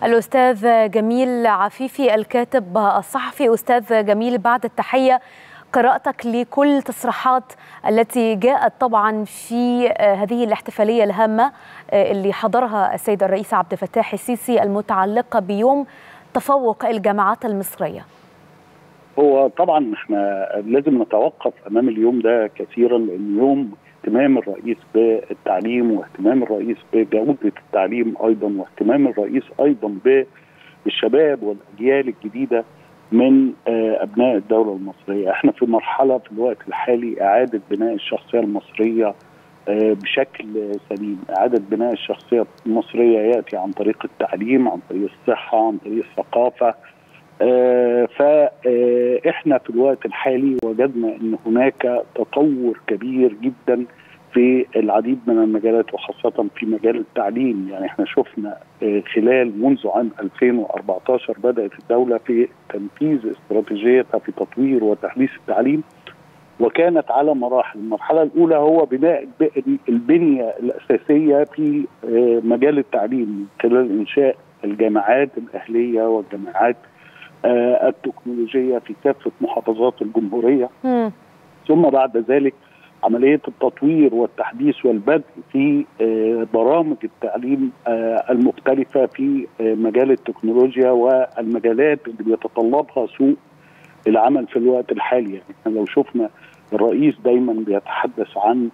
الأستاذ جميل عفيفي الكاتب الصحفي أستاذ جميل بعد التحية قراءتك لكل تصريحات التي جاءت طبعا في هذه الاحتفالية الهامة اللي حضرها السيد الرئيس عبد الفتاح السيسي المتعلقة بيوم تفوق الجامعات المصرية هو طبعا احنا لازم نتوقف امام اليوم ده كثيرا لان يوم اهتمام الرئيس بالتعليم واهتمام الرئيس بجوده التعليم ايضا واهتمام الرئيس ايضا بالشباب والاجيال الجديده من ابناء الدوله المصريه، احنا في مرحله في الوقت الحالي اعاده بناء الشخصيه المصريه بشكل سليم، اعاده بناء الشخصيه المصريه ياتي عن طريق التعليم، عن طريق الصحه، عن طريق الثقافه، آه فاحنا في الوقت الحالي وجدنا ان هناك تطور كبير جدا في العديد من المجالات وخاصة في مجال التعليم يعني احنا شفنا آه خلال منذ عام 2014 بدأت الدولة في تنفيذ استراتيجيتها في تطوير وتحديث التعليم وكانت على مراحل المرحلة الأولى هو بناء البنية الأساسية في آه مجال التعليم من خلال إنشاء الجامعات الأهلية والجامعات آه التكنولوجية في كافة محافظات الجمهورية م. ثم بعد ذلك عملية التطوير والتحديث والبدء في آه برامج التعليم آه المختلفة في مجال التكنولوجيا والمجالات اللي بيتطلبها سوق العمل في الوقت الحالي يعني احنا لو شفنا الرئيس دايما بيتحدث عن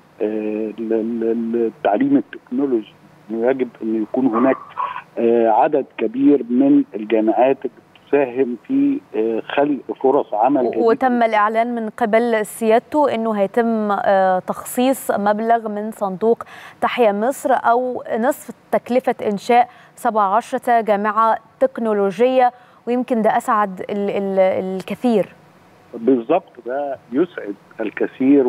التعليم التكنولوجي انه يجب ان يكون هناك عدد كبير من الجامعات تساهم في خلق فرص عمل جديدة. وتم الاعلان من قبل سيادته انه هيتم تخصيص مبلغ من صندوق تحيا مصر او نصف تكلفه انشاء 17 جامعه تكنولوجيه ويمكن ده اسعد ال ال الكثير بالضبط ده يسعد الكثير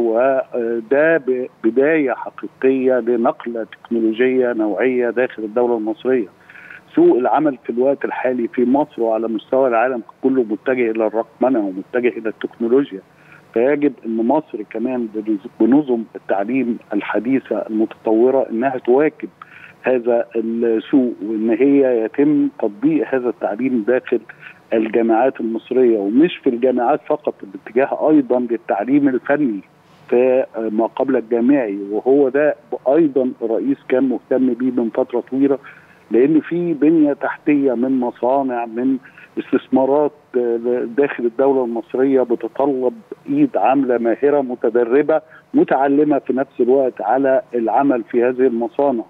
وده بدايه حقيقيه لنقله تكنولوجيه نوعيه داخل الدوله المصريه. سوق العمل في الوقت الحالي في مصر وعلى مستوى العالم كله متجه الى الرقمنه ومتجه الى التكنولوجيا فيجب ان مصر كمان بنظم التعليم الحديثه المتطوره انها تواكب هذا السوق وان هي يتم تطبيق هذا التعليم داخل الجامعات المصريه ومش في الجامعات فقط باتجاه ايضا للتعليم الفني في ما قبل الجامعي وهو ده ايضا الرئيس كان مهتم بيه من فتره طويله لان في بنيه تحتيه من مصانع من استثمارات داخل الدوله المصريه بتتطلب ايد عامله ماهره متدربه متعلمه في نفس الوقت على العمل في هذه المصانع.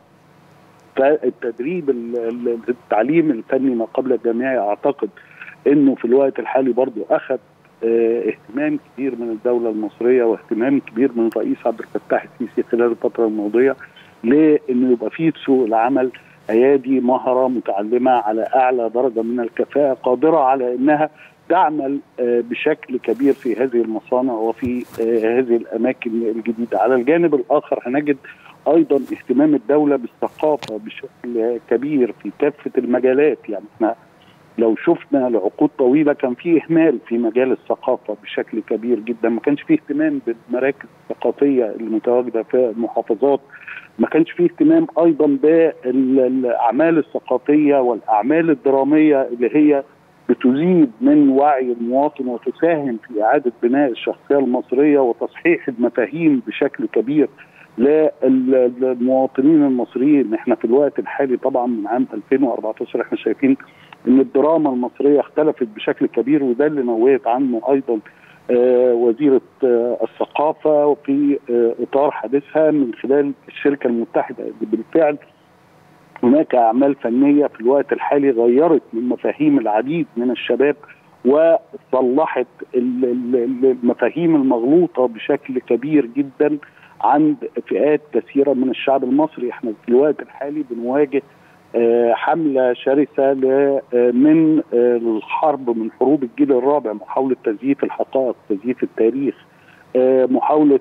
فالتدريب التعليم الفني ما قبل الجامعي اعتقد انه في الوقت الحالي برضه اخذ اهتمام كبير من الدوله المصريه واهتمام كبير من الرئيس عبد الفتاح السيسي خلال الفتره الماضيه لانه يبقى في سوق العمل ايادي مهره متعلمه على اعلى درجه من الكفاءه قادره على انها تعمل بشكل كبير في هذه المصانع وفي هذه الاماكن الجديده على الجانب الاخر هنجد ايضا اهتمام الدوله بالثقافه بشكل كبير في كافه المجالات يعني احنا لو شفنا لعقود طويله كان في اهمال في مجال الثقافه بشكل كبير جدا ما كانش في اهتمام بالمراكز الثقافيه المتواجده في المحافظات ما كانش فيه اهتمام ايضا بالاعمال الثقافيه والاعمال الدراميه اللي هي بتزيد من وعي المواطن وتساهم في اعاده بناء الشخصيه المصريه وتصحيح المفاهيم بشكل كبير للمواطنين المصريين احنا في الوقت الحالي طبعا من عام 2014 احنا شايفين ان الدراما المصريه اختلفت بشكل كبير وده اللي نوهت عنه ايضا آه وزيرة آه الثقافة وفي آه إطار حديثها من خلال الشركة المتحدة بالفعل هناك أعمال فنية في الوقت الحالي غيرت من مفاهيم العديد من الشباب وصلحت المفاهيم المغلوطة بشكل كبير جدا عند فئات كثيرة من الشعب المصري احنا في الوقت الحالي بنواجه حملة شرسة من الحرب من حروب الجيل الرابع محاولة تزييف الحقائق تزييف التاريخ محاولة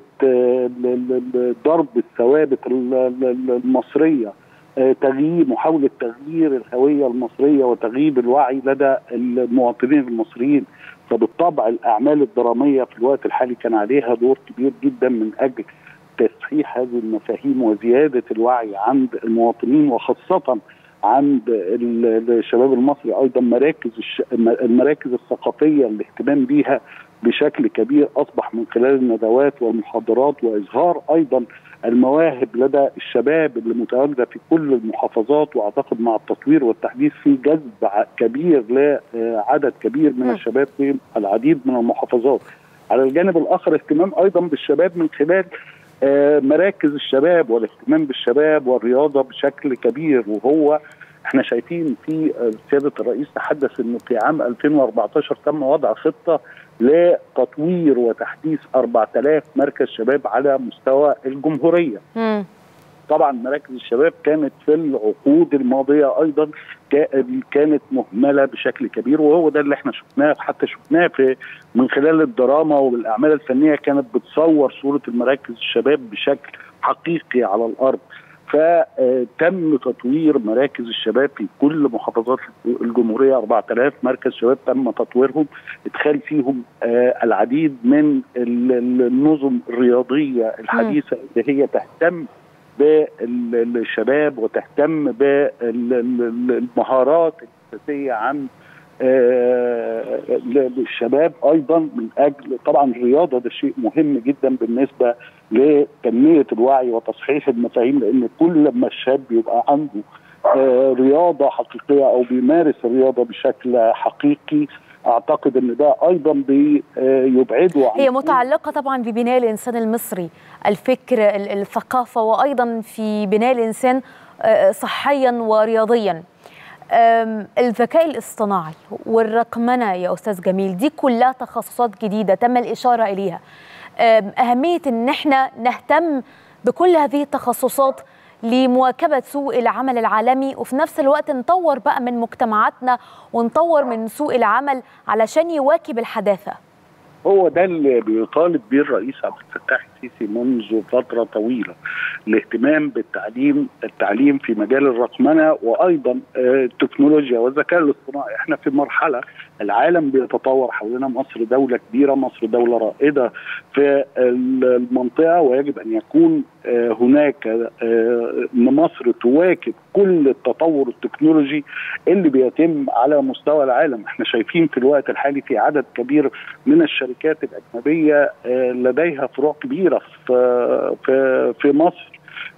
ضرب الثوابت المصرية تغيير محاولة تغيير الهوية المصرية وتغييب الوعي لدى المواطنين المصريين فبالطبع الأعمال الدرامية في الوقت الحالي كان عليها دور كبير جدا من أجل تصحيح هذه المفاهيم وزيادة الوعي عند المواطنين وخاصة عند الشباب المصري ايضا مراكز المراكز الثقافيه الاهتمام بها بشكل كبير اصبح من خلال الندوات والمحاضرات واظهار ايضا المواهب لدى الشباب اللي متواجده في كل المحافظات واعتقد مع التطوير والتحديث في جذب كبير لعدد كبير من الشباب في العديد من المحافظات. على الجانب الاخر اهتمام ايضا بالشباب من خلال مراكز الشباب والاهتمام بالشباب والرياضه بشكل كبير وهو احنا شايفين في سياده الرئيس تحدث انه في عام 2014 تم وضع خطه لتطوير وتحديث 4000 مركز شباب على مستوى الجمهوريه. م. طبعا مراكز الشباب كانت في العقود الماضيه ايضا كانت مهمله بشكل كبير وهو ده اللي احنا شفناه حتى شفناه في من خلال الدراما والاعمال الفنيه كانت بتصور صوره المراكز الشباب بشكل حقيقي على الارض. فتم تطوير مراكز الشباب في كل محافظات الجمهوريه 4000 مركز شباب تم تطويرهم ادخال فيهم العديد من النظم الرياضيه الحديثه اللي هي تهتم بالشباب وتهتم بالمهارات الاساسيه عن للشباب ايضا من اجل طبعا الرياضه ده شيء مهم جدا بالنسبه لتنميه الوعي وتصحيح المفاهيم لان كل ما الشاب يبقى عنده رياضه حقيقيه او بيمارس الرياضه بشكل حقيقي اعتقد ان ده ايضا بيبعده عن هي متعلقه طبعا ببناء الانسان المصري الفكر الثقافه وايضا في بناء الانسان صحيا ورياضيا الذكاء الاصطناعي والرقمنه يا استاذ جميل دي كلها تخصصات جديده تم الاشاره اليها اهميه ان احنا نهتم بكل هذه التخصصات لمواكبه سوق العمل العالمي وفي نفس الوقت نطور بقى من مجتمعاتنا ونطور من سوق العمل علشان يواكب الحداثه هو ده اللي بيطالب به الرئيس عبد الفتاح السيسي منذ فتره طويله الاهتمام بالتعليم التعليم في مجال الرقمنه وايضا التكنولوجيا والذكاء الاصطناعي احنا في مرحله العالم بيتطور حولنا مصر دوله كبيره مصر دوله رائده في المنطقه ويجب ان يكون هناك ان مصر تواكب كل التطور التكنولوجي اللي بيتم على مستوى العالم احنا شايفين في الوقت الحالي في عدد كبير من الشركات الاجنبيه لديها فروع كبيره في في في مصر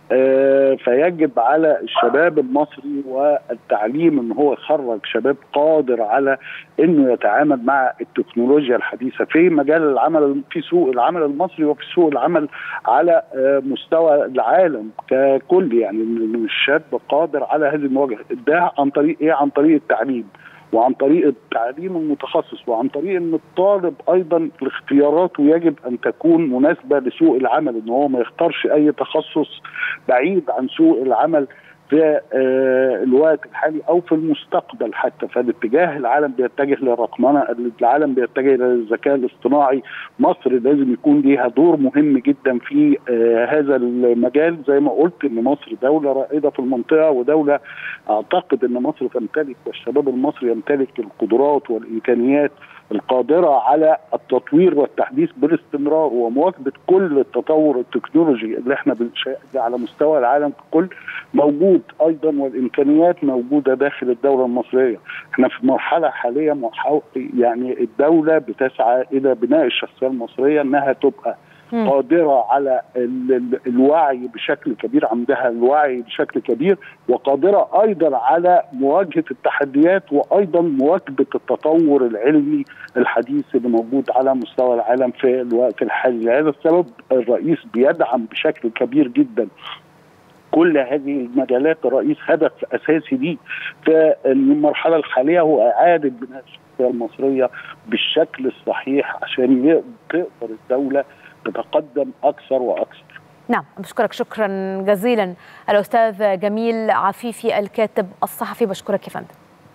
فيجب على الشباب المصري والتعليم ان هو يخرج شباب قادر على انه يتعامل مع التكنولوجيا الحديثه في مجال العمل في سوق العمل المصري وفي سوق العمل على مستوى العالم ككل يعني ان الشاب قادر على هذه المواجهه ده عن طريق ايه؟ عن طريق التعليم وعن طريق التعليم المتخصص وعن طريق ان الطالب ايضا اختياراته يجب ان تكون مناسبه لسوق العمل ان هو ما يختارش اي تخصص بعيد عن سوق العمل في الوقت الحالي او في المستقبل حتى فالاتجاه العالم بيتجه للرقمنه العالم بيتجه للذكاء الاصطناعي مصر لازم يكون ليها دور مهم جدا في هذا المجال زي ما قلت ان مصر دوله رائده في المنطقه ودوله اعتقد ان مصر تمتلك والشباب المصري يمتلك القدرات والامكانيات القادرة على التطوير والتحديث بالاستمرار ومواكبة كل التطور التكنولوجي اللي احنا على مستوى العالم ككل موجود أيضا والإمكانيات موجودة داخل الدولة المصرية احنا في مرحلة حالية يعني الدولة بتسعى إلى بناء الشخصية المصرية أنها تبقى قادرة على الوعي بشكل كبير عندها الوعي بشكل كبير وقادرة أيضا على مواجهة التحديات وأيضا مواكبة التطور العلمي الحديث اللي موجود على مستوى العالم في الوقت الحالي لهذا السبب الرئيس بيدعم بشكل كبير جدا كل هذه المجالات الرئيس هدف اساسي ليه في المرحله الحاليه هو اعاده بناء الشخصيه المصريه بالشكل الصحيح عشان تقدر الدوله تتقدم اكثر واكثر. نعم بشكرك شكرا جزيلا الاستاذ جميل عفيفي الكاتب الصحفي بشكرك يا فندم.